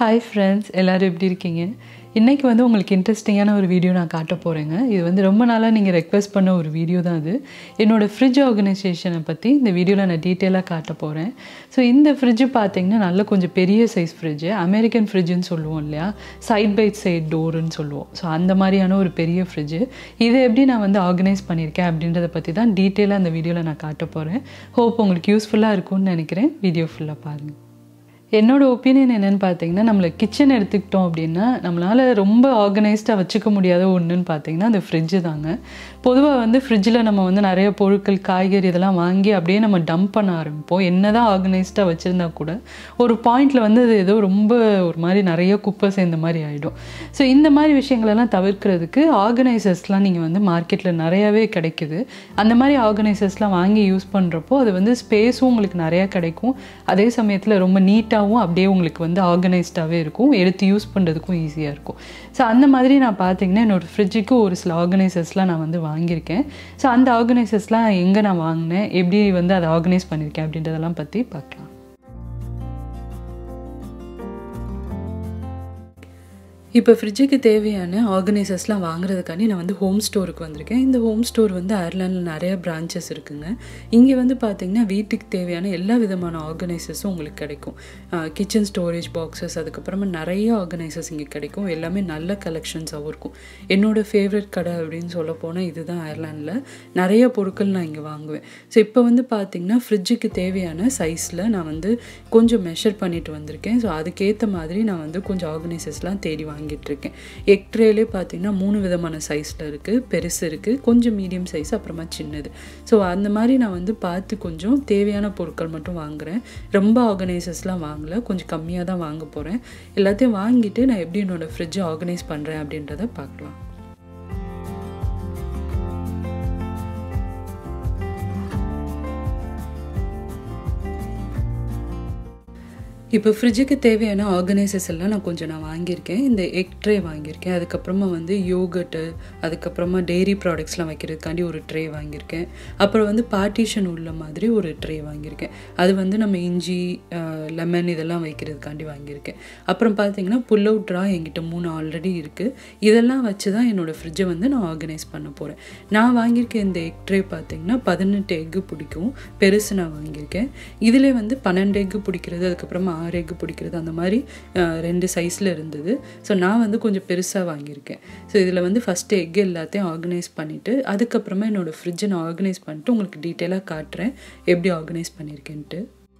hi friends எல்லோரும் எப்படி இருக்கீங்க இன்றைக்கி வந்து உங்களுக்கு இன்ட்ரெஸ்டிங்கான ஒரு வீடியோ நான் காட்ட போகிறேங்க இது வந்து ரொம்ப நாளாக நீங்கள் ரெக்வெஸ்ட் பண்ண ஒரு வீடியோ தான் அது என்னோடய ஃப்ரிட்ஜ் ஆர்கனைசேஷனை பற்றி இந்த வீடியோவில் நான் டீட்டெயிலாக காட்ட போகிறேன் ஸோ இந்த ஃப்ரிட்ஜு பார்த்தீங்கன்னா நல்ல கொஞ்சம் பெரிய சைஸ் ஃப்ரிட்ஜு அமெரிக்கன் ஃப்ரிட்ஜுன்னு சொல்லுவோம் இல்லையா சைட் பை சைட் டோருன்னு சொல்லுவோம் ஸோ அந்த மாதிரியான ஒரு பெரிய ஃப்ரிட்ஜு இதை எப்படி நான் வந்து ஆர்கனைஸ் பண்ணியிருக்கேன் அப்படின்றத பற்றி தான் டீட்டெயிலாக அந்த வீடியோவில் நான் காட்ட போகிறேன் ஹோப் உங்களுக்கு யூஸ்ஃபுல்லாக இருக்கும்னு நினைக்கிறேன் வீடியோ ஃபுல்லாக பாருங்கள் என்னோட ஒப்பீனியன் என்னென்னு பார்த்தீங்கன்னா நம்மளை கிச்சன் எடுத்துக்கிட்டோம் அப்படின்னா நம்மளால் ரொம்ப ஆர்கனைஸ்டாக வச்சுக்க முடியாத ஒன்றுன்னு பார்த்தீங்கன்னா அந்த ஃப்ரிட்ஜு தாங்க பொதுவாக வந்து ஃப்ரிட்ஜில் நம்ம வந்து நிறைய பொருட்கள் காய்கறி இதெல்லாம் வாங்கி அப்படியே நம்ம டம்ப் பண்ண ஆரம்பிப்போம் என்ன தான் ஆர்கனைஸ்டாக வச்சுருந்தா கூட ஒரு பாயிண்டில் வந்து அது ஏதோ ரொம்ப ஒரு மாதிரி நிறைய குப்பை சேர்ந்த மாதிரி ஆகிடும் ஸோ இந்த மாதிரி விஷயங்களெல்லாம் தவிர்க்கிறதுக்கு ஆர்கனைசர்ஸ்லாம் நீங்கள் வந்து மார்க்கெட்டில் நிறையாவே கிடைக்குது அந்த மாதிரி ஆர்கனைசர்ஸ்லாம் வாங்கி யூஸ் பண்ணுறப்போ அது வந்து ஸ்பேஸும் உங்களுக்கு நிறையா கிடைக்கும் அதே சமயத்தில் ரொம்ப நீட்டாகவும் அப்படியே உங்களுக்கு வந்து ஆர்கனைஸ்டாகவே இருக்கும் எடுத்து யூஸ் பண்ணுறதுக்கும் ஈஸியாக இருக்கும் ஸோ அந்த மாதிரி நான் பார்த்தீங்கன்னா என்னோடய ஃப்ரிட்ஜுக்கு ஒரு சில ஆர்கனைசர்ஸ்லாம் நான் வந்து வாங்கியிருக்கேன் ஸோ அந்த ஆர்கனைசர்ஸ்லாம் எங்கே நான் வாங்கினேன் எப்படி வந்து அதை ஆர்கனைஸ் பண்ணியிருக்கேன் அப்படின்றதெல்லாம் பற்றி பார்க்கலாம் இப்போ ஃப்ரிட்ஜுக்கு தேவையான ஆர்கனைசர்ஸ்லாம் வாங்குறதுக்காண்டி நான் வந்து ஹோம் ஸ்டோருக்கு வந்திருக்கேன் இந்த ஹோம் ஸ்டோர் வந்து அயர்லாண்டில் நிறைய பிரான்ச்சஸ் இருக்குங்க இங்கே வந்து பார்த்திங்கன்னா வீட்டுக்கு தேவையான எல்லா விதமான ஆர்கனைசர்ஸும் உங்களுக்கு கிடைக்கும் கிச்சன் ஸ்டோரேஜ் பாக்ஸஸ் அதுக்கப்புறமா நிறைய ஆர்கனைசர்ஸ் இங்கே கிடைக்கும் எல்லாமே நல்ல கலெக்ஷன்ஸாகவும் இருக்கும் என்னோடய ஃபேவரட் கடை அப்படின்னு சொல்ல போனால் இதுதான் அயர்லாண்டில் நிறைய பொருட்கள் நான் இங்கே வாங்குவேன் ஸோ இப்போ வந்து பார்த்திங்கன்னா ஃப்ரிட்ஜுக்கு தேவையான சைஸில் நான் வந்து கொஞ்சம் மெஷர் பண்ணிட்டு வந்திருக்கேன் ஸோ அதுக்கேற்ற மாதிரி நான் வந்து கொஞ்சம் ஆர்கனைசர்ஸ்லாம் தேடி வாங்கி வாங்கிட்டு இருக்கேன் எக் ட்ரேலே பார்த்தீங்கன்னா மூணு விதமான சைஸில் இருக்குது பெருசு இருக்குது கொஞ்சம் மீடியம் சைஸ் அப்புறமா சின்னது ஸோ அந்த மாதிரி நான் வந்து பார்த்து கொஞ்சம் தேவையான பொருட்கள் மட்டும் வாங்குகிறேன் ரொம்ப ஆர்கனைசர்ஸ்லாம் வாங்கலை கொஞ்சம் கம்மியாக தான் வாங்க போகிறேன் எல்லாத்தையும் வாங்கிட்டு நான் எப்படி என்னோடய ஃப்ரிட்ஜை ஆர்கனைஸ் பண்ணுறேன் அப்படின்றத பார்க்கலாம் இப்போ ஃப்ரிட்ஜுக்கு தேவையான ஆர்கனைசர்ஸ் எல்லாம் நான் கொஞ்சம் நான் வாங்கியிருக்கேன் இந்த எக் ட்ரே வாங்கியிருக்கேன் அதுக்கப்புறமா வந்து யோகட்டு அதுக்கப்புறமா டெய்ரி ப்ராடக்ட்ஸ்லாம் வைக்கிறதுக்காண்டி ஒரு ட்ரே வாங்கியிருக்கேன் அப்புறம் வந்து பார்ட்டிஷன் உள்ள மாதிரி ஒரு ட்ரே வாங்கியிருக்கேன் அது வந்து நம்ம இஞ்சி லெமன் இதெல்லாம் வைக்கிறதுக்காண்டி வாங்கியிருக்கேன் அப்புறம் பார்த்தீங்கன்னா புல் அவுட் ட்ரா என்கிட்ட மூணு ஆல்ரெடி இருக்குது இதெல்லாம் வச்சு தான் என்னோடய ஃப்ரிட்ஜை வந்து நான் ஆர்கனைஸ் பண்ண போகிறேன் நான் வாங்கியிருக்க இந்த எக் ட்ரே பார்த்தீங்கன்னா பதினெட்டு எக்கு பிடிக்கும் பெருசு நான் வாங்கியிருக்கேன் இதிலே வந்து பன்னெண்டு எக்கு பிடிக்கிறது அதுக்கப்புறமா ஆறு எக்கு பிடிக்கிறது அந்த மாதிரி ரெண்டு சைஸில் இருந்தது ஸோ நான் வந்து கொஞ்சம் பெருசாக வாங்கியிருக்கேன் ஸோ இதில் வந்து ஃபஸ்ட்டு எக் எல்லாத்தையும் ஆர்கனைஸ் பண்ணிவிட்டு அதுக்கப்புறமா என்னோடய ஃப்ரிட்ஜை நான் ஆர்கனைஸ் பண்ணிட்டு உங்களுக்கு டீட்டெயிலாக காட்டுறேன் எப்படி ஆர்கனைஸ் பண்ணியிருக்கேன்ட்டு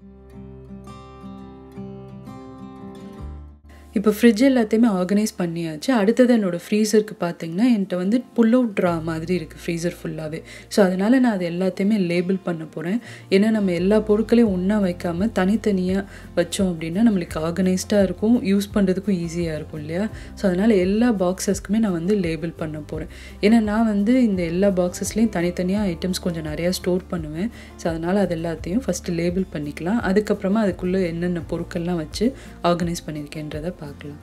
இப்போ ஃப்ரிட்ஜ் எல்லாத்தையுமே ஆர்கனைஸ் பண்ணியாச்சு அடுத்தது என்னோடய ஃப்ரீசருக்கு பார்த்தீங்கன்னா என்கிட்ட வந்து புல் அவுட் ட்ரா மாதிரி இருக்குது ஃப்ரீசர் ஃபுல்லாகவே ஸோ அதனால் நான் அது எல்லாத்தையுமே லேபிள் பண்ண போகிறேன் ஏன்னா நம்ம எல்லா பொருட்களையும் ஒன்றா வைக்காமல் தனித்தனியாக வச்சோம் அப்படின்னா நம்மளுக்கு ஆர்கனைஸ்டாக இருக்கும் யூஸ் பண்ணுறதுக்கும் ஈஸியாக இருக்கும் இல்லையா ஸோ அதனால் எல்லா பாக்ஸஸ்க்குமே நான் வந்து லேபிள் பண்ண போகிறேன் ஏன்னா நான் வந்து இந்த எல்லா பாக்ஸஸ்லேயும் தனித்தனியாக ஐட்டம்ஸ் கொஞ்சம் நிறையா ஸ்டோர் பண்ணுவேன் ஸோ அதனால் அது எல்லாத்தையும் ஃபஸ்ட்டு லேபிள் பண்ணிக்கலாம் அதுக்கப்புறமா அதுக்குள்ளே என்னென்ன பொருட்கள்லாம் வச்சு ஆர்கனைஸ் பண்ணியிருக்கேன்றதை பார்க்கலாம்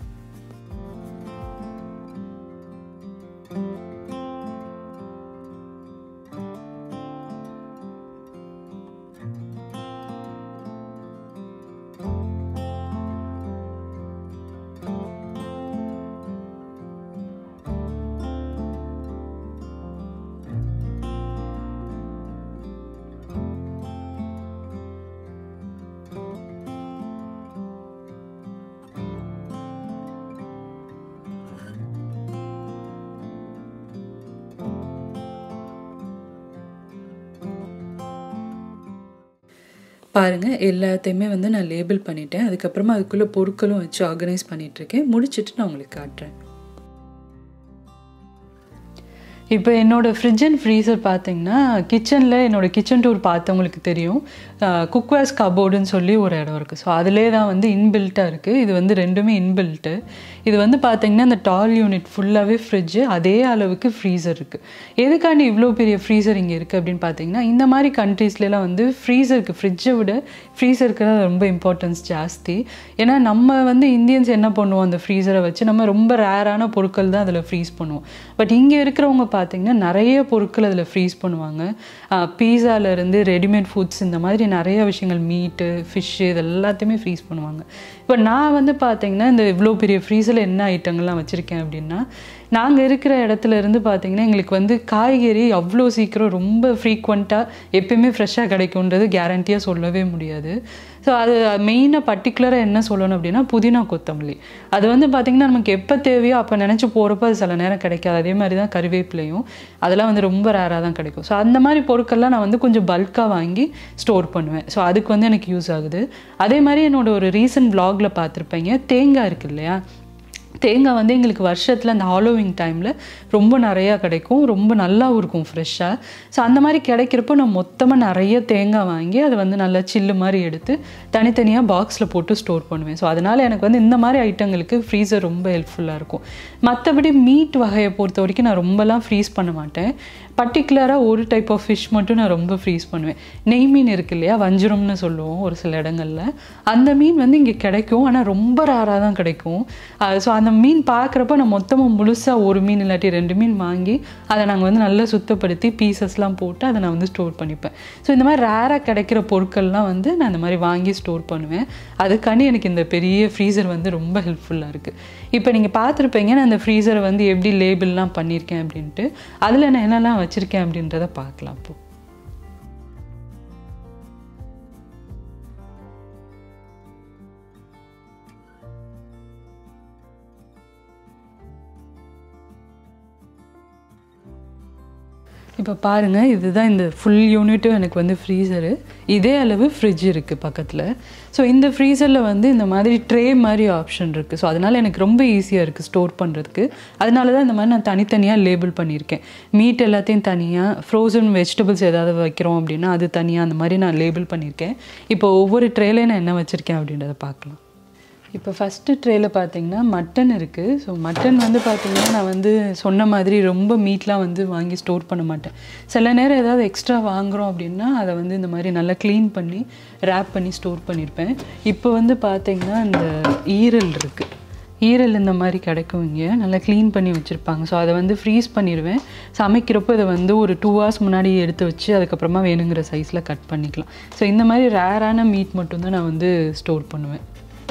பாருங்கள் எல்லாத்தையுமே வந்து நான் லேபிள் பண்ணிட்டேன் அதுக்கப்புறமா அதுக்குள்ளே பொருட்களும் வச்சு ஆர்கனைஸ் பண்ணிகிட்ருக்கேன் முடிச்சுட்டு நான் உங்களுக்கு காட்டுறேன் இப்போ என்னோடய ஃப்ரிட்ஜ் அண்ட் ஃப்ரீசர் பார்த்தீங்கன்னா கிச்சனில் என்னோடய கிச்சன் டூர் பார்த்தவங்களுக்கு தெரியும் குக்வேர்ஸ் கபோர்டுன்னு சொல்லி ஒரு இடம் இருக்குது ஸோ அதிலே தான் வந்து இன்பில்ட்டாக இருக்குது இது வந்து ரெண்டுமே இன்பில்ட்டு இது வந்து பார்த்தீங்கன்னா இந்த டால் யூனிட் ஃபுல்லாகவே ஃப்ரிட்ஜு அதே அளவுக்கு ஃப்ரீசர் இருக்குது எதுக்காண்டி இவ்வளோ பெரிய ஃப்ரீசர் இங்கே இருக்குது அப்படின்னு பார்த்தீங்கன்னா இந்த மாதிரி கண்ட்ரீஸ்லாம் வந்து ஃப்ரீசருக்கு ஃப்ரிட்ஜை விட ஃப்ரீசருக்கு தான் ரொம்ப இம்பார்ட்டன்ஸ் ஜாஸ்தி ஏன்னா நம்ம வந்து இந்தியன்ஸ் என்ன பண்ணுவோம் அந்த ஃப்ரீசரை வச்சு நம்ம ரொம்ப ரேரான பொருட்கள் தான் அதில் ஃப்ரீஸ் பண்ணுவோம் பட் இங்கே இருக்கிறவங்க பார்த்திங்கன்னா நிறைய பொருட்கள் அதில் ஃப்ரீஸ் பண்ணுவாங்க பீஸாலேருந்து ரெடிமேட் ஃபுட்ஸ் இந்த மாதிரி நிறைய விஷயங்கள் மீட்டு ஃபிஷ்ஷு இது எல்லாத்தையுமே ஃப்ரீஸ் பண்ணுவாங்க இப்போ இப்போ நான் வந்து பார்த்தீங்கன்னா இந்த இவ்வளோ பெரிய ஃப்ரீஸில் என்ன ஐட்டங்கள்லாம் வச்சுருக்கேன் அப்படின்னா நாங்கள் இருக்கிற இடத்துல இருந்து பார்த்தீங்கன்னா எங்களுக்கு வந்து காய்கறி அவ்வளோ சீக்கிரம் ரொம்ப ஃப்ரீக்வெண்ட்டாக எப்பயுமே ஃப்ரெஷ்ஷாக கிடைக்குன்றது கேரண்டியாக சொல்லவே முடியாது ஸோ அது மெயினாக பர்டிகுலராக என்ன சொல்லணும் அப்படின்னா புதினா கொத்தமல்லி அது வந்து பார்த்திங்கன்னா நமக்கு எப்போ தேவையோ அப்போ நினச்சி போகிறப்ப அது சில நேரம் கிடைக்காது அதே மாதிரி தான் கருவேப்பிலையும் அதெல்லாம் வந்து ரொம்ப ரேராக தான் கிடைக்கும் ஸோ அந்த மாதிரி பொருட்கள்லாம் நான் வந்து கொஞ்சம் பல்காக வாங்கி ஸ்டோர் பண்ணுவேன் ஸோ அதுக்கு வந்து எனக்கு யூஸ் ஆகுது அதே மாதிரி என்னோட ஒரு ரீசன்ட் vlogல பார்த்துருப்பீங்க தேங்காய் இருக்கு இல்லையா தேங்காய் வந்து எங்களுக்கு வருஷத்தில் அந்த ஹாலோவிங் டைமில் ரொம்ப நிறையா கிடைக்கும் ரொம்ப நல்லாவும் இருக்கும் ஃப்ரெஷ்ஷாக ஸோ அந்த மாதிரி கிடைக்கிறப்போ நான் மொத்தமாக நிறைய தேங்காய் வாங்கி அதை வந்து நல்லா சில்லு மாதிரி எடுத்து தனித்தனியாக பாக்ஸில் போட்டு ஸ்டோர் பண்ணுவேன் ஸோ அதனால் எனக்கு வந்து இந்த மாதிரி ஐட்டங்களுக்கு ஃப்ரீசர் ரொம்ப ஹெல்ப்ஃபுல்லாக இருக்கும் மற்றபடி மீட் வகையை பொறுத்த வரைக்கும் நான் ரொம்பலாம் ஃப்ரீஸ் பண்ண மாட்டேன் பர்டிகுலராக ஒரு டைப் ஆஃப் ஃபிஷ் மட்டும் நான் ரொம்ப ஃப்ரீஸ் பண்ணுவேன் நெய் மீன் இருக்கு இல்லையா வஞ்சிரம்னு சொல்லுவோம் ஒரு சில இடங்களில் அந்த மீன் வந்து இங்கே கிடைக்கும் ஆனால் ரொம்ப ரேராக தான் கிடைக்கும் ஸோ அந்த மீன் பார்க்குறப்ப நான் மொத்தமாக முழுசாக ஒரு மீன் இல்லாட்டி ரெண்டு மீன் வாங்கி அதை நாங்கள் வந்து நல்லா சுத்தப்படுத்தி பீசஸ்லாம் போட்டு அதை நான் வந்து ஸ்டோர் பண்ணிப்பேன் ஸோ இந்த மாதிரி ரேராக கிடைக்கிற பொருட்கள்லாம் வந்து நான் இந்த மாதிரி வாங்கி ஸ்டோர் பண்ணுவேன் அதுக்காண்டி எனக்கு இந்த பெரிய ஃப்ரீசர் வந்து ரொம்ப ஹெல்ப்ஃபுல்லாக இருக்குது இப்போ நீங்கள் பார்த்துருப்பீங்க நான் அந்த ஃப்ரீசரை வந்து எப்படி லேபிள்லாம் பண்ணியிருக்கேன் அப்படின்ட்டு அதில் நான் என்னெல்லாம் வச்சுருக்கேன் அப்படின்றத பார்க்கலாம் இப்போ இப்போ பாருங்கள் இதுதான் இந்த ஃபுல் யூனிட்டும் எனக்கு வந்து ஃப்ரீசரு இதே அளவு ஃப்ரிட்ஜ் இருக்குது பக்கத்தில் ஸோ இந்த ஃப்ரீசரில் வந்து இந்த மாதிரி ட்ரே மாதிரி ஆப்ஷன் இருக்குது ஸோ அதனால் எனக்கு ரொம்ப ஈஸியாக இருக்குது ஸ்டோர் பண்ணுறதுக்கு அதனால தான் இந்த மாதிரி நான் தனித்தனியாக லேபிள் பண்ணியிருக்கேன் மீட் எல்லாத்தையும் தனியாக ஃப்ரோசன் வெஜிடபிள்ஸ் ஏதாவது வைக்கிறோம் அப்படின்னா அது தனியாக அந்த மாதிரி நான் லேபிள் பண்ணியிருக்கேன் இப்போ ஒவ்வொரு ட்ரேலையும் நான் என்ன வச்சுருக்கேன் அப்படின்றத பார்க்கலாம் இப்போ ஃபஸ்ட்டு ட்ரேயில் பார்த்தீங்கன்னா மட்டன் இருக்குது ஸோ மட்டன் வந்து பார்த்தீங்கன்னா நான் வந்து சொன்ன மாதிரி ரொம்ப மீட்லாம் வந்து வாங்கி ஸ்டோர் பண்ண மாட்டேன் சில நேரம் ஏதாவது எக்ஸ்ட்ரா வாங்குகிறோம் அப்படின்னா அதை வந்து இந்த மாதிரி நல்லா க்ளீன் பண்ணி ரேப் பண்ணி ஸ்டோர் பண்ணியிருப்பேன் இப்போ வந்து பார்த்தீங்கன்னா இந்த ஈரல் இருக்குது ஈரல் இந்த மாதிரி கிடைக்கும் இங்கே நல்லா க்ளீன் பண்ணி வச்சுருப்பாங்க ஸோ அதை வந்து ஃப்ரீஸ் பண்ணிடுவேன் சமைக்கிறப்போ இதை வந்து ஒரு டூ ஹவர்ஸ் முன்னாடி எடுத்து வச்சு அதுக்கப்புறமா வேணுங்கிற சைஸில் கட் பண்ணிக்கலாம் ஸோ இந்த மாதிரி ரேரான மீட் மட்டும்தான் நான் வந்து ஸ்டோர் பண்ணுவேன்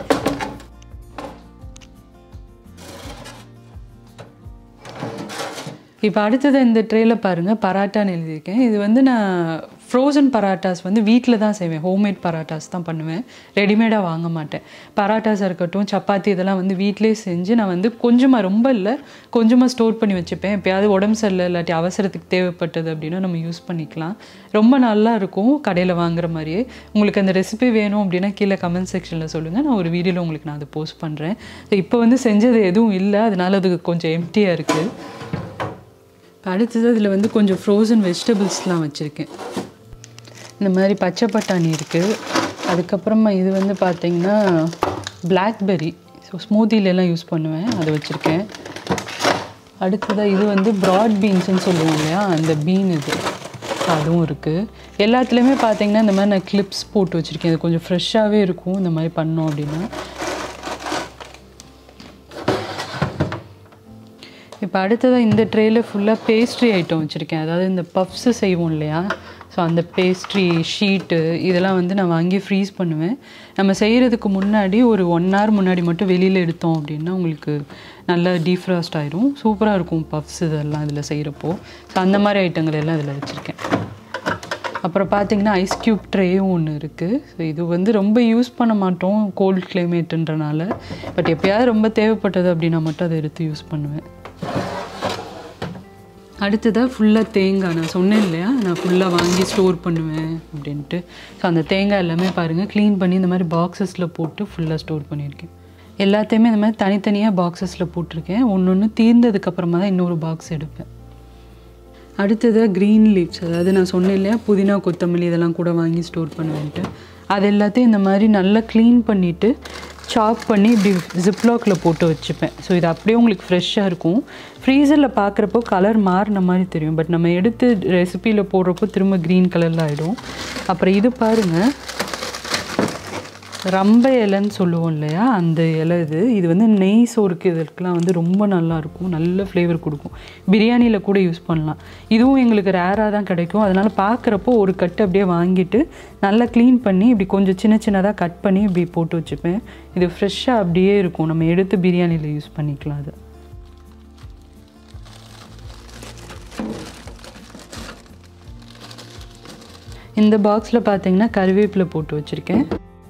இப்போ அடுத்தது இந்த ட்ரேயில் பாருங்கள் பராட்டான்னு எழுதியிருக்கேன் இது வந்து நான் ஃப்ரோசன் பராட்டாஸ் வந்து வீட்டில் தான் செய்வேன் ஹோம்மேட் பராட்டாஸ் தான் பண்ணுவேன் ரெடிமேடாக வாங்க மாட்டேன் பராட்டாஸாக இருக்கட்டும் சப்பாத்தி இதெல்லாம் வந்து வீட்டிலே செஞ்சு நான் வந்து கொஞ்சமாக ரொம்ப இல்லை கொஞ்சமாக ஸ்டோர் பண்ணி வச்சுப்பேன் எப்பயாவது உடம்பு சரியில்லை இல்லாட்டி அவசரத்துக்கு தேவைப்பட்டது அப்படின்னா நம்ம யூஸ் பண்ணிக்கலாம் ரொம்ப நல்லா இருக்கும் கடையில் வாங்குற மாதிரியே உங்களுக்கு அந்த ரெசிபி வேணும் அப்படின்னா கீழே கமெண்ட் செக்ஷனில் சொல்லுங்கள் நான் ஒரு வீடியோவில் உங்களுக்கு நான் அதை போஸ்ட் பண்ணுறேன் ஸோ இப்போ வந்து செஞ்சது எதுவும் இல்லை அதனால அது கொஞ்சம் எம்டியாக இருக்குது இப்போ அடுத்தது அதில் வந்து கொஞ்சம் ஃப்ரோசன் வெஜிடபிள்ஸ்லாம் வச்சுருக்கேன் இந்த மாதிரி பச்சை பட்டாணி இருக்குது அதுக்கப்புறமா இது வந்து பார்த்திங்கன்னா பிளாக்பெர்ரி ஸோ ஸ்மூத்திலெலாம் யூஸ் பண்ணுவேன் அதை வச்சுருக்கேன் அடுத்ததாக இது வந்து ப்ராட் பீன்ஸ்னு சொல்லுவோம் இல்லையா அந்த பீன் இது அதுவும் இருக்குது எல்லாத்துலேயுமே பார்த்தீங்கன்னா இந்த மாதிரி நான் கிளிப்ஸ் போட்டு வச்சுருக்கேன் இது கொஞ்சம் ஃப்ரெஷ்ஷாகவே இருக்கும் இந்த மாதிரி பண்ணோம் அப்படின்னா இப்போ அடுத்ததாக இந்த ட்ரேயில் ஃபுல்லாக பேஸ்ட்ரி ஐட்டம் வச்சுருக்கேன் அதாவது இந்த பஃப்ஸு செய்வோம் இல்லையா ஸோ அந்த பேஸ்ட்ரி ஷீட்டு இதெல்லாம் வந்து நான் வாங்கி ஃப்ரீஸ் பண்ணுவேன் நம்ம செய்கிறதுக்கு முன்னாடி ஒரு ஒன் ஹவர் முன்னாடி மட்டும் வெளியில் எடுத்தோம் அப்படின்னா உங்களுக்கு நல்லா டீஃப்ராஸ்ட் ஆயிரும் சூப்பராக இருக்கும் பஃப்ஸ் இதெல்லாம் இதில் செய்கிறப்போ ஸோ அந்த மாதிரி ஐட்டங்கள் எல்லாம் இதில் வச்சுருக்கேன் அப்புறம் பார்த்தீங்கன்னா ஐஸ் க்யூப் ட்ரேயும் ஒன்று இருக்குது ஸோ இது வந்து ரொம்ப யூஸ் பண்ண மாட்டோம் கோல்ட் கிளைமேட்டுன்றனால பட் எப்பயாவது ரொம்ப தேவைப்பட்டது அப்படின்னா மட்டும் அதை எடுத்து யூஸ் பண்ணுவேன் அடுத்ததாக ஃபுல்லாக தேங்காய் நான் சொன்னேன் இல்லையா நான் ஃபுல்லாக வாங்கி ஸ்டோர் பண்ணுவேன் அப்படின்ட்டு ஸோ அந்த தேங்காய் எல்லாமே பாருங்கள் க்ளீன் பண்ணி இந்த மாதிரி பாக்ஸஸில் போட்டு ஃபுல்லாக ஸ்டோர் பண்ணியிருக்கேன் எல்லாத்தையுமே இந்த மாதிரி தனித்தனியாக பாக்ஸஸில் போட்டிருக்கேன் ஒன்று ஒன்று தீர்ந்ததுக்கப்புறமா தான் இன்னொரு பாக்ஸ் எடுப்பேன் அடுத்ததாக க்ரீன் லீவ்ஸ் அதாவது நான் சொன்னேன் இல்லையா புதினா கொத்தமல்லி இதெல்லாம் கூட வாங்கி ஸ்டோர் பண்ணுவேன்ட்டு அது எல்லாத்தையும் இந்த மாதிரி நல்லா க்ளீன் பண்ணிவிட்டு சாப் பண்ணி இப்படி ஜிப்லாக்கில் போட்டு வச்சுப்பேன் ஸோ இது அப்படியே உங்களுக்கு ஃப்ரெஷ்ஷாக இருக்கும் ஃப்ரீசரில் பார்க்குறப்போ கலர் மாறின மாதிரி தெரியும் பட் நம்ம எடுத்து ரெசிப்பியில் போடுறப்போ திரும்ப க்ரீன் கலரில் ஆகிடும் அப்புறம் இது பாருங்கள் ரம்ப இலைன்னு சொல்லுவோம் இல்லையா அந்த இலை இது இது வந்து நெய் சோறுக்கு இதற்கெலாம் வந்து ரொம்ப நல்லாயிருக்கும் நல்ல ஃப்ளேவர் கொடுக்கும் பிரியாணியில் கூட யூஸ் பண்ணலாம் இதுவும் எங்களுக்கு ரேராக தான் கிடைக்கும் அதனால் பார்க்குறப்போ ஒரு கட்டு அப்படியே வாங்கிட்டு நல்லா க்ளீன் பண்ணி இப்படி கொஞ்சம் சின்ன சின்னதாக கட் பண்ணி இப்படி போட்டு வச்சுப்பேன் இது ஃப்ரெஷ்ஷாக அப்படியே இருக்கும் நம்ம எடுத்து பிரியாணியில் யூஸ் பண்ணிக்கலாம் அது இந்த பாக்ஸில் பார்த்தீங்கன்னா கருவேப்பிலை போட்டு வச்சுருக்கேன்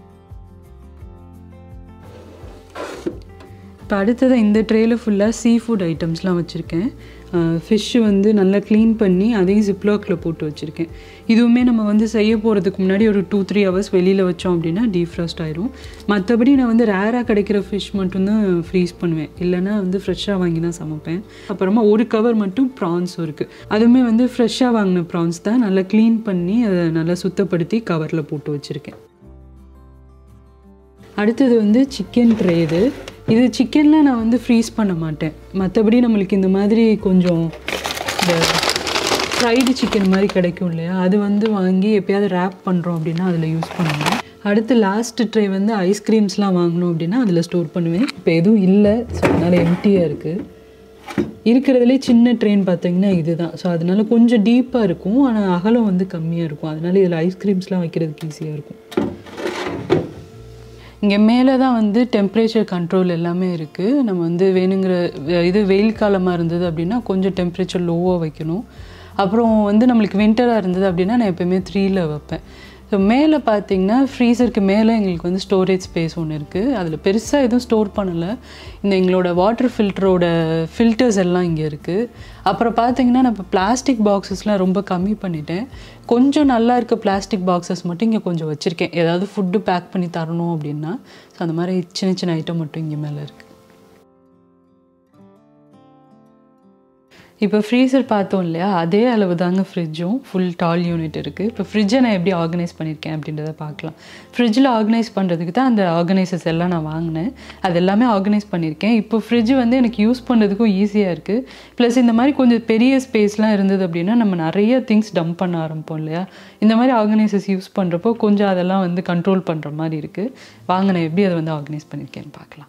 இப்போ அடுத்தது இந்த ட்ரேயில் ஃபுல்லாக சீ ஃபுட் ஐட்டம்ஸ்லாம் வச்சுருக்கேன் ஃபிஷ்ஷு வந்து நல்லா க்ளீன் பண்ணி அதையும் ஜிப்லாக்கில் போட்டு வச்சுருக்கேன் இதுவுமே நம்ம வந்து செய்ய போகிறதுக்கு முன்னாடி ஒரு டூ த்ரீ ஹவர்ஸ் வெளியில் வச்சோம் அப்படின்னா டீஃப்ராஸ்ட் ஆயிரும் மற்றபடி நான் வந்து ரேராக கிடைக்கிற ஃபிஷ் மட்டும்தான் ஃப்ரீஸ் பண்ணுவேன் இல்லைனா வந்து ஃப்ரெஷ்ஷாக வாங்கி தான் சமைப்பேன் அப்புறமா ஒரு கவர் மட்டும் ப்ரான்ஸும் இருக்குது அதுவுமே வந்து ஃப்ரெஷ்ஷாக வாங்கின ப்ரான்ஸ் தான் நல்லா க்ளீன் பண்ணி அதை நல்லா சுத்தப்படுத்தி கவரில் போட்டு வச்சுருக்கேன் அடுத்தது வந்து சிக்கன் ட்ரே இது இது சிக்கன்லாம் நான் வந்து ஃப்ரீஸ் பண்ண மாட்டேன் மற்றபடி நம்மளுக்கு இந்த மாதிரி கொஞ்சம் இந்த ஃப்ரைடு சிக்கன் மாதிரி கிடைக்கும் இல்லையா அது வந்து வாங்கி எப்பயாவது ரேப் பண்ணுறோம் அப்படின்னா அதில் யூஸ் பண்ணுவேன் அடுத்து லாஸ்ட் ட்ரே வந்து ஐஸ்கிரீம்ஸ்லாம் வாங்கணும் அப்படின்னா அதில் ஸ்டோர் பண்ணுவேன் இப்போ எதுவும் இல்லை ஸோ அதனால் எம்டியாக இருக்குது இருக்கிறதுலே சின்ன ட்ரெயின் பார்த்தீங்கன்னா இதுதான் ஸோ அதனால கொஞ்சம் டீப்பாக இருக்கும் ஆனால் அகலம் வந்து கம்மியாக இருக்கும் அதனால இதில் ஐஸ்கிரீம்ஸ்லாம் வைக்கிறதுக்கு ஈஸியாக இருக்கும் இங்கே மேலே தான் வந்து டெம்பரேச்சர் கண்ட்ரோல் எல்லாமே இருக்குது நம்ம வந்து வேணுங்கிற இது வெயில் காலமாக இருந்தது அப்படின்னா கொஞ்சம் டெம்பரேச்சர் லோவாக வைக்கணும் அப்புறம் வந்து நம்மளுக்கு வின்டராக இருந்தது அப்படின்னா நான் எப்போயுமே த்ரீயில் வைப்பேன் ஸோ மேலே பார்த்தீங்கன்னா ஃப்ரீசருக்கு மேலே எங்களுக்கு வந்து ஸ்டோரேஜ் ஸ்பேஸ் ஒன்று இருக்குது அதில் பெருசாக எதுவும் ஸ்டோர் பண்ணலை இந்த எங்களோட வாட்டர் ஃபில்டரோட ஃபில்டர்ஸ் எல்லாம் இங்கே இருக்குது அப்புறம் பார்த்தீங்கன்னா நான் இப்போ பிளாஸ்டிக் பாக்ஸஸ்லாம் ரொம்ப கம்மி பண்ணிட்டேன் கொஞ்சம் நல்லா இருக்க பிளாஸ்டிக் பாக்ஸஸ் மட்டும் இங்கே கொஞ்சம் வச்சுருக்கேன் ஏதாவது ஃபுட்டு பேக் பண்ணி தரணும் அப்படின்னா ஸோ அந்த மாதிரி சின்ன சின்ன ஐட்டம் மட்டும் இங்கே மேலே இருக்குது இப்போ ஃப்ரீசர் பார்த்தோம் இல்லையா அதே அளவு தாங்க ஃப்ரிட்ஜும் ஃபுல் டால் யூனிட் இருக்குது இப்போ ஃப்ரிட்ஜை நான் எப்படி ஆர்கனைஸ் பண்ணியிருக்கேன் அப்படின்றத பார்க்கலாம் ஃப்ரிட்ஜில் ஆர்கனைஸ் பண்ணுறதுக்கு தான் அந்த ஆர்கனைசர்ஸ் எல்லாம் நான் வாங்கினேன் அது எல்லாமே ஆர்கனைஸ் பண்ணியிருக்கேன் இப்போ ஃப்ரிட்ஜ் வந்து எனக்கு யூஸ் பண்ணுறதுக்கும் ஈஸியாக இருக்குது ப்ளஸ் இந்த மாதிரி கொஞ்சம் பெரிய ஸ்பேஸ்லாம் இருந்தது அப்படின்னா நம்ம நிறைய திங்ஸ் டம்ப் பண்ண ஆரம்பிப்போம் இல்லையா இந்த மாதிரி ஆர்கனைசர்ஸ் யூஸ் பண்ணுறப்போ கொஞ்சம் அதெல்லாம் வந்து கண்ட்ரோல் பண்ணுற மாதிரி இருக்குது வாங்க நான் எப்படி அதை வந்து ஆர்கனைஸ் பண்ணியிருக்கேன்னு பார்க்கலாம்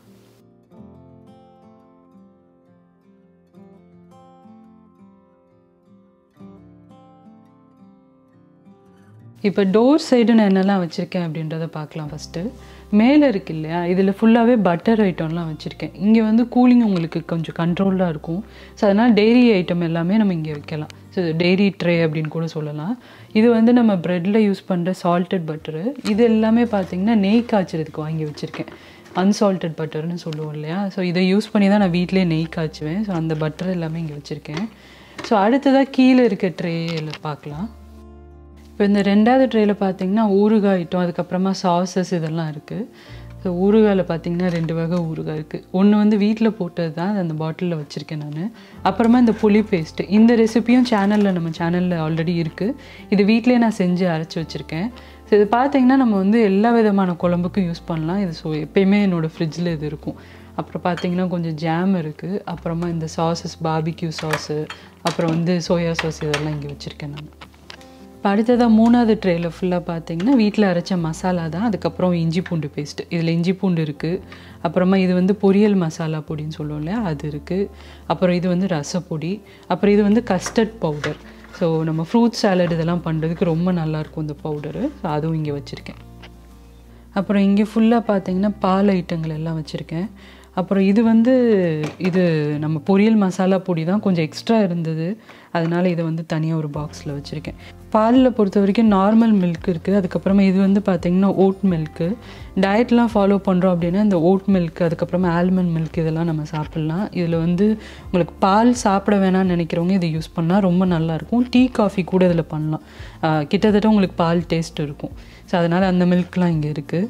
இப்போ டோர் சைடு நான் என்னெல்லாம் வச்சுருக்கேன் அப்படின்றத பார்க்கலாம் ஃபஸ்ட்டு மேலே இருக்கு இல்லையா இதில் ஃபுல்லாகவே பட்டர் ஐட்டம்லாம் வச்சுருக்கேன் இங்கே வந்து கூலிங் உங்களுக்கு கொஞ்சம் கண்ட்ரோல்டாக இருக்கும் ஸோ அதனால் டெய்ரி ஐட்டம் எல்லாமே நம்ம இங்கே வைக்கலாம் ஸோ டெய்ரி ட்ரே அப்படின்னு கூட சொல்லலாம் இது வந்து நம்ம ப்ரெட்டில் யூஸ் பண்ணுற சால்டட் பட்டரு இது எல்லாமே பார்த்திங்கன்னா நெய் காய்ச்சறதுக்கு வாங்கி வச்சுருக்கேன் அன்சால்டட் பட்டர்னு சொல்லுவோம் இல்லையா ஸோ இதை யூஸ் பண்ணி தான் நான் வீட்டிலே நெய் காய்ச்சுவேன் ஸோ அந்த பட்டர் எல்லாமே இங்கே வச்சுருக்கேன் ஸோ அடுத்ததாக கீழே இருக்க ட்ரேயில் பார்க்கலாம் இப்போ இந்த ரெண்டாவது ட்ரேயில் பார்த்தீங்கன்னா ஊறுகாய் ஐட்டம் அதுக்கப்புறமா சாசஸ் இதெல்லாம் இருக்குது ஸோ ஊறுகாயில் பார்த்தீங்கன்னா ரெண்டு வகை ஊறுகாய் இருக்குது ஒன்று வந்து வீட்டில் போட்டது தான் அந்த பாட்டிலில் வச்சுருக்கேன் நான் அப்புறமா இந்த புளி பேஸ்ட்டு இந்த ரெசிப்பியும் சேனலில் நம்ம சேனலில் ஆல்ரெடி இருக்குது இது வீட்டிலே நான் செஞ்சு அரைச்சி வச்சுருக்கேன் ஸோ இது பார்த்தீங்கன்னா நம்ம வந்து எல்லா விதமான குழம்புக்கும் யூஸ் பண்ணலாம் இது ஸோ எப்பயுமே என்னோடய ஃப்ரிட்ஜில் இது இருக்கும் அப்புறம் பார்த்தீங்கன்னா கொஞ்சம் ஜாம் இருக்குது அப்புறமா இந்த சாசஸ் பாபிக்யூ சாஸு அப்புறம் வந்து சோயா சாஸ் இதெல்லாம் இங்கே வச்சுருக்கேன் நான் இப்போ அடுத்ததாக மூணாவது ட்ரேயில் ஃபுல்லாக பார்த்தீங்கன்னா வீட்டில் அரைச்ச மசாலா தான் அதுக்கப்புறம் இஞ்சி பூண்டு பேஸ்ட்டு இதில் இஞ்சி பூண்டு இருக்குது அப்புறமா இது வந்து பொரியல் மசாலா பொடின்னு சொல்லுவோம் இல்லையா அது இருக்குது அப்புறம் இது வந்து ரசப்பொடி அப்புறம் இது வந்து கஸ்டர்ட் பவுடர் ஸோ நம்ம ஃப்ரூட் சாலட் இதெல்லாம் பண்ணுறதுக்கு ரொம்ப நல்லாயிருக்கும் இந்த பவுடரு ஸோ அதுவும் இங்கே வச்சுருக்கேன் அப்புறம் இங்கே ஃபுல்லாக பார்த்தீங்கன்னா பால் ஐட்டங்கள் எல்லாம் வச்சுருக்கேன் அப்புறம் இது வந்து இது நம்ம பொரியல் மசாலா பொடி தான் கொஞ்சம் எக்ஸ்ட்ரா இருந்தது அதனால் இதை வந்து தனியாக ஒரு பாக்ஸில் வச்சுருக்கேன் பாலில் பொறுத்த வரைக்கும் நார்மல் மில்க் இருக்குது அதுக்கப்புறமா இது வந்து பார்த்திங்கன்னா ஓட் மில்க்கு டயட்லாம் ஃபாலோ பண்ணுறோம் அப்படின்னா இந்த ஓட் மில்க் அதுக்கப்புறமா ஆல்மண்ட் மில்க் இதெல்லாம் நம்ம சாப்பிட்லாம் இதில் வந்து உங்களுக்கு பால் சாப்பிட வேணாம்னு நினைக்கிறவங்க இதை யூஸ் பண்ணால் ரொம்ப நல்லாயிருக்கும் டீ காஃபி கூட இதில் பண்ணலாம் கிட்டத்தட்ட உங்களுக்கு பால் டேஸ்ட் இருக்கும் ஸோ அதனால் அந்த மில்க்லாம் இங்கே இருக்குது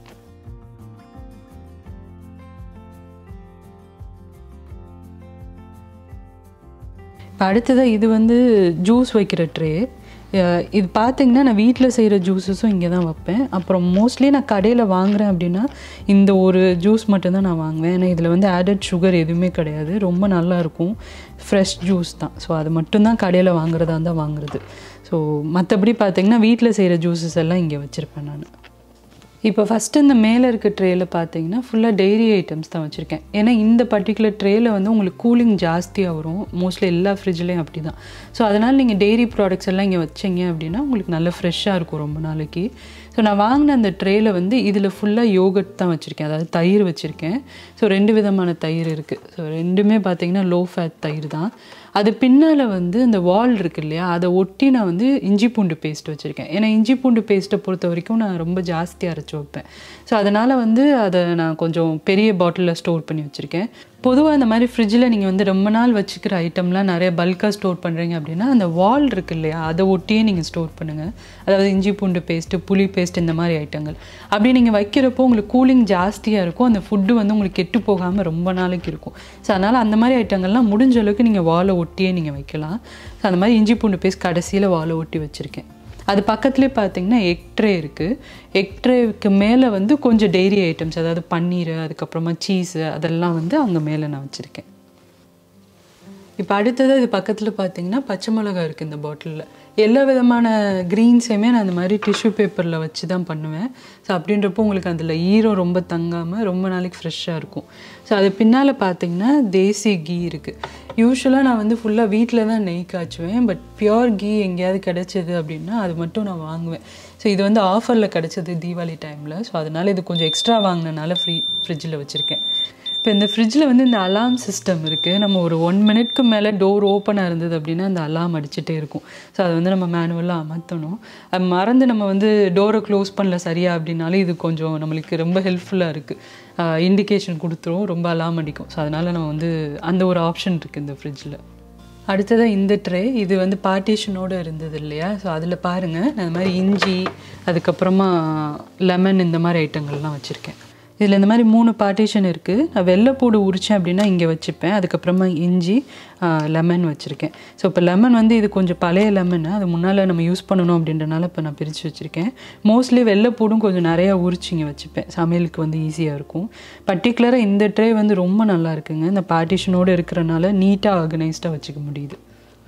இப்போ அடுத்ததாக இது வந்து ஜூஸ் வைக்கிற ட்ரே இது பார்த்தீங்கன்னா நான் வீட்டில் செய்கிற ஜூஸஸும் இங்கே தான் வைப்பேன் அப்புறம் மோஸ்ட்லி நான் கடையில் வாங்குகிறேன் அப்படின்னா இந்த ஒரு ஜூஸ் மட்டும்தான் நான் வாங்குவேன் ஏன்னா இதில் வந்து ஆடட் சுகர் எதுவுமே கிடையாது ரொம்ப நல்லாயிருக்கும் ஃப்ரெஷ் ஜூஸ் தான் ஸோ அது மட்டும்தான் கடையில் வாங்குறதா இருந்தால் வாங்குறது ஸோ மற்றபடி பார்த்தீங்கன்னா வீட்டில் செய்கிற ஜூஸஸ் எல்லாம் இங்கே வச்சுருப்பேன் நான் இப்போ ஃபஸ்ட்டு இந்த மேலே இருக்க ட்ரேயில் பார்த்தீங்கன்னா ஃபுல்லாக டெய்ரி ஐட்டம்ஸ் தான் வச்சுருக்கேன் ஏன்னா இந்த பர்டிகுலர் ட்ரேயில் வந்து உங்களுக்கு கூலிங் ஜாஸ்தியாக வரும் மோஸ்ட்லி எல்லா ஃப்ரிட்ஜ்லேயும் அப்படி தான் ஸோ அதனால் நீங்கள் டெய்ரி ப்ராடக்ட்ஸ் எல்லாம் இங்கே வச்சிங்க அப்படின்னா உங்களுக்கு நல்ல ஃப்ரெஷ்ஷாக இருக்கும் ரொம்ப நாளைக்கு ஸோ நான் வாங்கின அந்த ட்ரேயில் வந்து இதில் ஃபுல்லாக யோகட் தான் வச்சுருக்கேன் அதாவது தயிர் வச்சுருக்கேன் ஸோ ரெண்டு விதமான தயிர் இருக்குது ஸோ ரெண்டுமே பார்த்தீங்கன்னா லோ ஃபேட் தயிர் தான் அது பின்னால் வந்து அந்த வால் இருக்கு இல்லையா அதை ஒட்டி நான் வந்து இஞ்சி பூண்டு பேஸ்ட் வச்சுருக்கேன் ஏன்னா இஞ்சி பூண்டு பேஸ்ட்டை பொறுத்த வரைக்கும் நான் ரொம்ப ஜாஸ்தி அரைச்சி வைப்பேன் ஸோ அதனால் வந்து அதை நான் கொஞ்சம் பெரிய பாட்டிலில் ஸ்டோர் பண்ணி வச்சுருக்கேன் பொதுவாக இந்த மாதிரி ஃப்ரிட்ஜில் நீங்கள் வந்து ரொம்ப நாள் வச்சுக்கிற ஐட்டம்லாம் நிறைய பல்காக ஸ்டோர் பண்ணுறீங்க அப்படின்னா அந்த வால் இருக்கு இல்லையா அதை ஒட்டியே நீங்கள் ஸ்டோர் பண்ணுங்கள் அதாவது இஞ்சி பூண்டு பேஸ்ட்டு புளி பேஸ்ட் இந்த மாதிரி ஐட்டங்கள் அப்படி நீங்கள் வைக்கிறப்போ உங்களுக்கு கூலிங் ஜாஸ்தியாக இருக்கும் அந்த ஃபுட்டு வந்து உங்களுக்கு கெட்டு போகாமல் ரொம்ப நாளைக்கு இருக்கும் ஸோ அதனால் அந்த மாதிரி ஐட்டங்கள்லாம் முடிஞ்ச அளவுக்கு நீங்கள் வாலை ஒட்டியே நீங்கள் வைக்கலாம் ஸோ அந்த மாதிரி இஞ்சி பூண்டு பேஸ்ட் கடைசியில் வாலை ஒட்டி வச்சுருக்கேன் அது பக்கத்துலேயே பார்த்தீங்கன்னா எக் ட்ரே இருக்குது எக் ட்ரேவுக்கு மேலே வந்து கொஞ்சம் டெய்ரி ஐட்டம்ஸ் அதாவது பன்னீர் அதுக்கப்புறமா சீஸு அதெல்லாம் வந்து அங்கே மேலே நான் வச்சுருக்கேன் இப்போ அடுத்தது இது பக்கத்தில் பார்த்தீங்கன்னா பச்சை மிளகா இருக்குது இந்த பாட்டிலில் எல்லா விதமான க்ரீன்ஸையுமே நான் அந்த மாதிரி டிஷ்யூ பேப்பரில் வச்சு தான் பண்ணுவேன் ஸோ அப்படின்றப்போ உங்களுக்கு அதில் ஈரம் ரொம்ப தங்காமல் ரொம்ப நாளைக்கு ஃப்ரெஷ்ஷாக இருக்கும் ஸோ அது பின்னால் பார்த்தீங்கன்னா தேசி கீ இருக்குது யூஸ்வலாக நான் வந்து ஃபுல்லாக வீட்டில் தான் நெய் காய்ச்சுவேன் பட் பியோர் கீ எங்கேயாவது கிடச்சிது அப்படின்னா அது மட்டும் நான் வாங்குவேன் ஸோ இது வந்து ஆஃபரில் கிடச்சது தீபாவளி டைமில் ஸோ அதனால் இது கொஞ்சம் எக்ஸ்ட்ரா வாங்கினனால ஃப்ரீ ஃப்ரிட்ஜில் வச்சுருக்கேன் இப்போ இந்த ஃப்ரிட்ஜில் வந்து இந்த அலாம் சிஸ்டம் இருக்குது நம்ம ஒரு ஒன் மினிட்க்கு மேலே டோர் ஓப்பனாக இருந்தது அப்படின்னா அந்த அலாம் அடிச்சுட்டே இருக்கும் ஸோ அதை வந்து நம்ம மேனுவலாக அமர்த்தணும் அது மறந்து நம்ம வந்து டோரை க்ளோஸ் பண்ணல சரியா அப்படின்னாலும் இது கொஞ்சம் நம்மளுக்கு ரொம்ப ஹெல்ப்ஃபுல்லாக இருக்குது இண்டிகேஷன் கொடுத்துரும் ரொம்ப அலாம் அடிக்கும் ஸோ அதனால் நம்ம வந்து அந்த ஒரு ஆப்ஷன் இருக்குது இந்த ஃப்ரிட்ஜில் அடுத்ததாக இந்த ட்ரே இது வந்து பார்ட்டிஷனோடு இருந்தது இல்லையா ஸோ அதில் பாருங்கள் நான் இந்த மாதிரி இஞ்சி அதுக்கப்புறமா லெமன் இந்த மாதிரி ஐட்டங்கள்லாம் வச்சுருக்கேன் இதில் இந்த மாதிரி மூணு பார்ட்டிஷன் இருக்குது நான் வெள்ளைப்பூடு உரித்தேன் அப்படின்னா இங்கே வச்சுப்பேன் அதுக்கப்புறமா இஞ்சி லெமன் வச்சுருக்கேன் ஸோ இப்போ லெமன் வந்து இது கொஞ்சம் பழைய லெமன் அது முன்னால் நம்ம யூஸ் பண்ணணும் அப்படின்றனால இப்போ நான் பிரித்து வச்சுருக்கேன் மோஸ்ட்லி வெள்ளைப்பூடும் கொஞ்சம் நிறையா உரிச்சு இங்கே வச்சுப்பேன் சமையலுக்கு வந்து ஈஸியாக இருக்கும் பர்டிகுலராக இந்த ட்ரே வந்து ரொம்ப நல்லா இருக்குங்க இந்த பார்ட்டிஷனோடு இருக்கிறனால நீட்டாக ஆர்கனைஸ்டாக வச்சுக்க முடியுது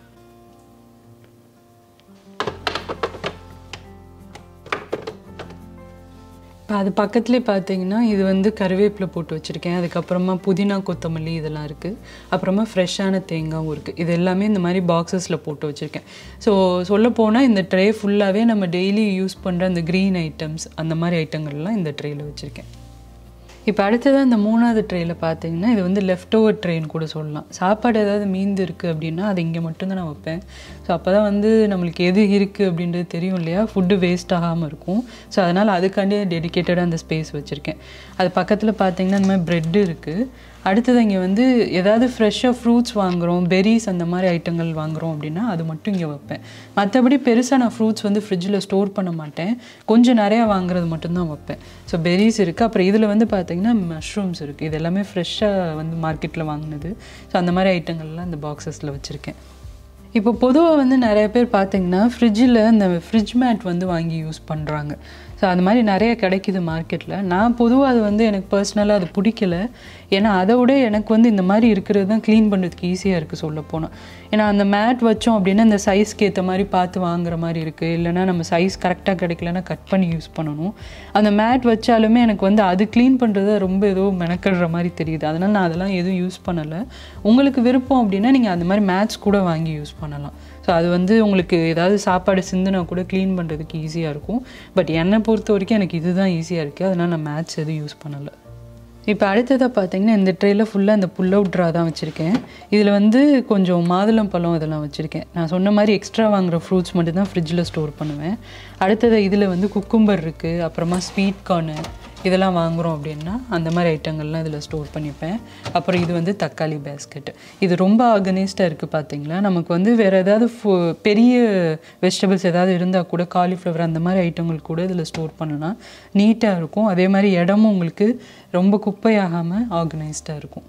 இப்போ அது பக்கத்துலேயே பார்த்தீங்கன்னா இது வந்து கருவேப்பிலை போட்டு வச்சுருக்கேன் அதுக்கப்புறமா புதினா கொத்தமல்லி இதெல்லாம் இருக்குது அப்புறமா ஃப்ரெஷ்ஷான தேங்காயும் இருக்குது இது எல்லாமே இந்த மாதிரி பாக்ஸஸில் போட்டு வச்சுருக்கேன் ஸோ சொல்லப்போனால் இந்த ட்ரே ஃபுல்லாகவே நம்ம டெய்லி யூஸ் பண்ணுற அந்த க்ரீன் ஐட்டம்ஸ் அந்த மாதிரி ஐட்டங்கள்லாம் இந்த ட்ரேயில் வச்சுருக்கேன் இப்போ அடுத்ததாக இந்த மூணாவது ட்ரேயில் பார்த்தீங்கன்னா இது வந்து லெஃப்ட் ஓவர் ட்ரெயின் கூட சொல்லலாம் சாப்பாடு ஏதாவது மீந்து இருக்குது அப்படின்னா அது இங்கே மட்டும்தான் நான் வைப்பேன் ஸோ அப்போ தான் வந்து நம்மளுக்கு எது இருக்குது அப்படின்றது தெரியும் இல்லையா ஃபுட்டு வேஸ்ட் ஆகாமல் இருக்கும் ஸோ அதனால் அதுக்காண்டி டெடிக்கேட்டடாக அந்த ஸ்பேஸ் வச்சுருக்கேன் அது பக்கத்தில் பார்த்தீங்கன்னா இந்த மாதிரி ப்ரெட்டு இருக்குது அடுத்தது இங்கே வந்து ஏதாவது ஃப்ரெஷ்ஷாக ஃப்ரூட்ஸ் வாங்குகிறோம் பெரிஸ் அந்த மாதிரி ஐட்டங்கள் வாங்குகிறோம் அப்படின்னா அது மட்டும் இங்கே வைப்பேன் மற்றபடி பெருசாக நான் ஃப்ரூட்ஸ் வந்து ஃப்ரிட்ஜில் ஸ்டோர் பண்ண மாட்டேன் கொஞ்சம் நிறையா வாங்குறது மட்டும்தான் வைப்பேன் ஸோ பெரிஸ் இருக்குது அப்புறம் இதில் வந்து பார்த்திங்கன்னா மஷ்ரூம்ஸ் இருக்குது இது எல்லாமே ஃப்ரெஷ்ஷாக வந்து மார்க்கெட்டில் வாங்கினது ஸோ அந்த மாதிரி ஐட்டங்கள்லாம் இந்த பாக்ஸஸில் வச்சுருக்கேன் இப்போ பொதுவாக வந்து நிறைய பேர் பார்த்தீங்கன்னா ஃப்ரிட்ஜில் இந்த ஃப்ரிட்ஜ் மேட் வந்து வாங்கி யூஸ் பண்ணுறாங்க ஸோ அது மாதிரி நிறைய கிடைக்குது மார்க்கெட்டில் நான் பொதுவாக அது வந்து எனக்கு பர்சனலாக அது பிடிக்கல ஏன்னா அதை விட எனக்கு வந்து இந்த மாதிரி இருக்கிறது தான் க்ளீன் பண்ணுறதுக்கு ஈஸியாக இருக்குது சொல்ல போனால் ஏன்னா அந்த மேட் வச்சோம் அப்படின்னா இந்த சைஸ்க்கு ஏற்ற மாதிரி பார்த்து வாங்குற மாதிரி இருக்குது இல்லைனா நம்ம சைஸ் கரெக்டாக கிடைக்கலன்னா கட் பண்ணி யூஸ் பண்ணணும் அந்த மேட் வச்சாலுமே எனக்கு வந்து அது க்ளீன் பண்ணுறது ரொம்ப ஏதோ மெனக்கிடுற மாதிரி தெரியுது அதனால் நான் அதெல்லாம் எதுவும் யூஸ் பண்ணலை உங்களுக்கு விருப்பம் அப்படின்னா நீங்கள் அந்த மாதிரி மேட்ச் கூட வாங்கி யூஸ் பண்ணலாம் ஸோ அது வந்து உங்களுக்கு ஏதாவது சாப்பாடு சிந்துனா கூட க்ளீன் பண்ணுறதுக்கு ஈஸியாக இருக்கும் பட் என்னை பொறுத்த வரைக்கும் எனக்கு இதுதான் ஈஸியாக இருக்குது அதனால் நான் மேட்ச் எதுவும் யூஸ் பண்ணலை இப்போ அடுத்ததாக பார்த்தீங்கன்னா இந்த ட்ரேயில் ஃபுல்லாக இந்த புல் அவுட் ட்ரா தான் வச்சுருக்கேன் இதில் வந்து கொஞ்சம் மாதுளம் பழம் இதெல்லாம் வச்சுருக்கேன் நான் சொன்ன மாதிரி எக்ஸ்ட்ரா வாங்குகிற ஃப்ரூட்ஸ் மட்டும் தான் ஃப்ரிட்ஜில் ஸ்டோர் பண்ணுவேன் அடுத்தது இதில் வந்து குக்கும்பர் இருக்குது அப்புறமா ஸ்வீட் கார்னு இதெல்லாம் வாங்குகிறோம் அப்படின்னா அந்த மாதிரி ஐட்டங்கள்லாம் இதில் ஸ்டோர் பண்ணிப்பேன் அப்புறம் இது வந்து தக்காளி பேஸ்கெட் இது ரொம்ப ஆர்கனைஸ்டாக இருக்குது பார்த்தீங்களா நமக்கு வந்து வேறு ஏதாவது பெரிய வெஜிடபிள்ஸ் ஏதாவது இருந்தால் கூட காலிஃப்ளவர் அந்த மாதிரி ஐட்டங்கள் கூட இதில் ஸ்டோர் பண்ணலாம் நீட்டாக இருக்கும் அதே மாதிரி இடமும் உங்களுக்கு ரொம்ப குப்பையாகாமல் ஆர்கனைஸ்டாக இருக்கும்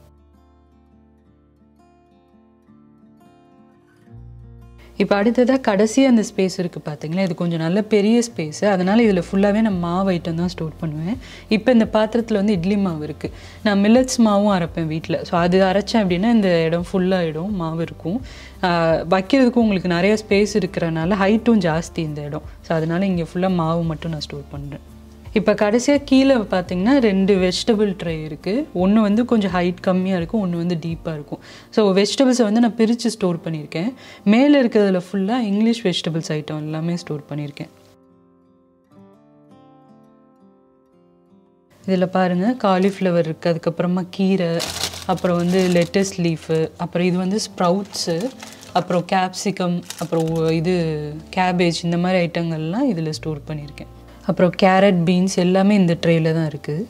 இப்போ அடுத்ததாக கடைசி அந்த ஸ்பேஸ் இருக்குது பார்த்தீங்களா இது கொஞ்சம் நல்ல பெரிய ஸ்பேஸு அதனால் இதில் ஃபுல்லாகவே நான் மாவு ஐட்டம் தான் ஸ்டோர் பண்ணுவேன் இப்போ இந்த பாத்திரத்தில் வந்து இட்லி மாவு இருக்குது நான் மில்லட்ஸ் மாவும் அரைப்பேன் வீட்டில் ஸோ அது அரைச்சேன் அப்படின்னா இந்த இடம் ஃபுல்லாகிடும் மாவு இருக்கும் வைக்கிறதுக்கும் உங்களுக்கு நிறைய ஸ்பேஸ் இருக்கிறனால ஹைட்டும் ஜாஸ்தி இந்த இடம் ஸோ அதனால் இங்கே ஃபுல்லாக மாவு மட்டும் நான் ஸ்டோர் பண்ணுறேன் இப்போ கடைசியாக கீழே பார்த்தீங்கன்னா ரெண்டு வெஜிடபிள் ட்ரே இருக்குது ஒன்று வந்து கொஞ்சம் ஹைட் கம்மியாக இருக்கும் ஒன்று வந்து டீப்பாக இருக்கும் ஸோ வெஜிடபிள்ஸை வந்து நான் பிரித்து ஸ்டோர் பண்ணியிருக்கேன் மேலே இருக்கிறதுல ஃபுல்லாக இங்கிலீஷ் வெஜிடபிள்ஸ் ஐட்டம் எல்லாமே ஸ்டோர் பண்ணியிருக்கேன் இதில் பாருங்கள் காலிஃப்ளவர் இருக்குது அதுக்கப்புறமா கீரை அப்புறம் வந்து லெட்டஸ் லீஃபு அப்புறம் இது வந்து ஸ்ப்ரவுட்ஸு அப்புறம் கேப்சிகம் அப்புறம் இது கேபேஜ் இந்த மாதிரி ஐட்டங்கள்லாம் இதில் ஸ்டோர் பண்ணியிருக்கேன் அப்புறம் கேரட் பீன்ஸ் எல்லாமே இந்த ட்ரேயில் தான் இருக்குது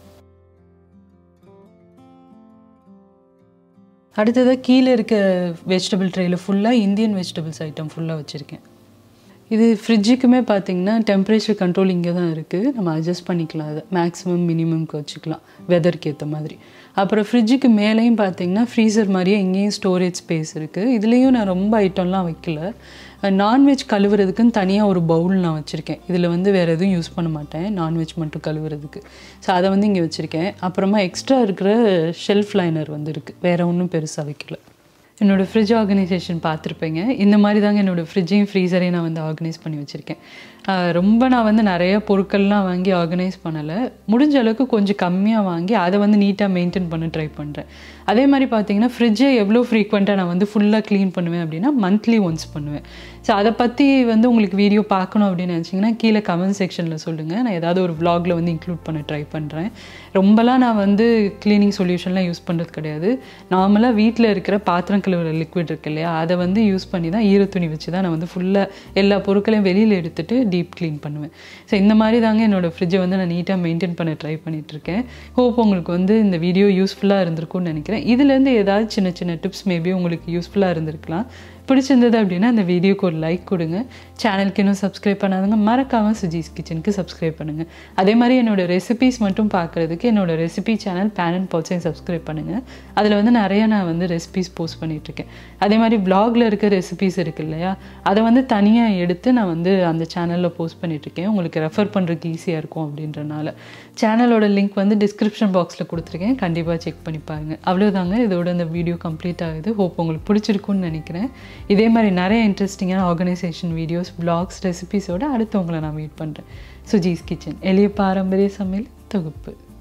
அடுத்ததாக கீழே இருக்க வெஜிடபிள் ட்ரேயில் ஃபுல்லாக இந்தியன் வெஜிடபிள்ஸ் ஐட்டம் ஃபுல்லாக வச்சுருக்கேன் இது ஃப்ரிட்ஜுக்குமே பார்த்தீங்கன்னா டெம்பரேச்சர் கண்ட்ரோல் இங்கே தான் இருக்குது நம்ம அட்ஜஸ்ட் பண்ணிக்கலாம் அதை மேக்ஸிமம் மினிமம்க்கு வச்சுக்கலாம் வெதருக்கு ஏற்ற மாதிரி அப்புறம் ஃப்ரிட்ஜுக்கு மேலேயும் பார்த்தீங்கன்னா ஃப்ரீசர் மாதிரியே இங்கேயும் ஸ்டோரேஜ் ஸ்பேஸ் இருக்குது இதுலேயும் நான் ரொம்ப ஐட்டம்லாம் வைக்கல நான்வெஜ் கழுவுறதுக்குன்னு தனியாக ஒரு பவுல் நான் வச்சுருக்கேன் இதில் வந்து வேறு எதுவும் யூஸ் பண்ண மாட்டேன் நான்வெஜ் மட்டும் கழுவுறதுக்கு ஸோ அதை வந்து இங்கே வச்சுருக்கேன் அப்புறமா எக்ஸ்ட்ரா இருக்கிற ஷெல்ஃப் லைனர் வந்து இருக்குது வேறு ஒன்றும் பெருசாக வைக்கல என்னோடய ஃப்ரிட்ஜ் ஆர்கனைசேஷன் பார்த்துருப்பீங்க இந்த மாதிரி தாங்க என்னோடய ஃப்ரிட்ஜையும் ஃப்ரீசரையும் நான் வந்து ஆர்கனைஸ் பண்ணி வச்சுருக்கேன் ரொம்ப நான் வந்து நிறைய பொருட்கள்லாம் வாங்கி ஆர்கனைஸ் பண்ணலை முடிஞ்ச அளவுக்கு கொஞ்சம் கம்மியாக வாங்கி அதை வந்து நீட்டாக மெயின்டைன் பண்ண ட்ரை பண்ணுறேன் அதே மாதிரி பார்த்தீங்கன்னா ஃப்ரிட்ஜை எவ்வளோ ஃப்ரீக்வெண்ட்டாக நான் வந்து ஃபுல்லாக க்ளீன் பண்ணுவேன் அப்படின்னா மந்த்லி ஒன்ஸ் பண்ணுவேன் ஸோ அதை பற்றி வந்து உங்களுக்கு வீடியோ பார்க்கணும் அப்படின்னு நினச்சிங்கன்னா கீழே கமெண்ட் செக்ஷனில் சொல்லுங்கள் நான் ஏதாவது ஒரு vlogல வந்து இன்க்ளூட் பண்ண ட்ரை பண்ணுறேன் ரொம்பலாம் நான் வந்து க்ளீனிங் சொல்யூஷன்லாம் யூஸ் பண்ணுறது கிடையாது நார்மலாக வீட்டில் இருக்கிற பாத்திரம் கழுவுற லிக்விட் இருக்கு இல்லையா அதை வந்து யூஸ் பண்ணி தான் ஈர துணி வச்சு தான் நான் வந்து ஃபுல்லாக எல்லா பொருட்களையும் வெளியில் எடுத்துட்டு டீப் க்ளீன் பண்ணுவேன் ஸோ இந்த மாதிரி தாங்க என்னோடய ஃப்ரிட்ஜை வந்து நான் நீட்டாக மெயின்டைன் பண்ண ட்ரை பண்ணிகிட்ருக்கேன் ஹோப் உங்களுக்கு வந்து இந்த வீடியோ யூஸ்ஃபுல்லாக இருந்திருக்கும்னு நினைக்கிறேன் இதுலேருந்து ஏதாவது சின்ன சின்ன டிப்ஸ் மேபி உங்களுக்கு யூஸ்ஃபுல்லாக இருந்திருக்கலாம் பிடிச்சிருந்தது அப்படின்னா அந்த வீடியோக்கு ஒரு லைக் கொடுங்க சேனலுக்கு இன்னும் சப்ஸ்கிரைப் பண்ணாதவங்க மறக்காமல் சுஜீஸ் கிச்சனுக்கு சப்ஸ்கிரைப் பண்ணுங்கள் அதே மாதிரி என்னோட ரெசிபீஸ் மட்டும் பார்க்குறதுக்கு என்னோட ரெசிபி சேனல் பேன் அண்ட் பாட்ஸையும் சப்ஸ்கிரைப் பண்ணுங்கள் அதில் வந்து நிறைய நான் வந்து ரெசிபீஸ் போஸ்ட் பண்ணிகிட்ருக்கேன் அதே மாதிரி ப்ளாகில் இருக்க ரெசிபீஸ் இருக்கு இல்லையா அதை வந்து தனியாக எடுத்து நான் வந்து அந்த சேனலில் போஸ்ட் பண்ணிகிட்ருக்கேன் உங்களுக்கு ரெஃபர் பண்ணுறதுக்கு ஈஸியாக இருக்கும் அப்படின்றனால சேனலோட லிங்க் வந்து டிஸ்கிரிப்ஷன் பாக்ஸில் கொடுத்துருக்கேன் கண்டிப்பாக செக் பண்ணி பாருங்கள் அவ்வளோதாங்க இதோட இந்த வீடியோ கம்ப்ளீட் ஆகுது ஹோப் உங்களுக்கு பிடிச்சிருக்குன்னு நினைக்கிறேன் இதே மாதிரி நிறைய இன்ட்ரெஸ்டிங்கான ஆர்கனைசேஷன் வீடியோஸ் பிளாக்ஸ் ரெசிபீஸோட அடுத்து உங்களை நான் மீட் பண்ணுறேன் சுஜீஸ் கிச்சன் எளிய பாரம்பரிய சமையல் தொகுப்பு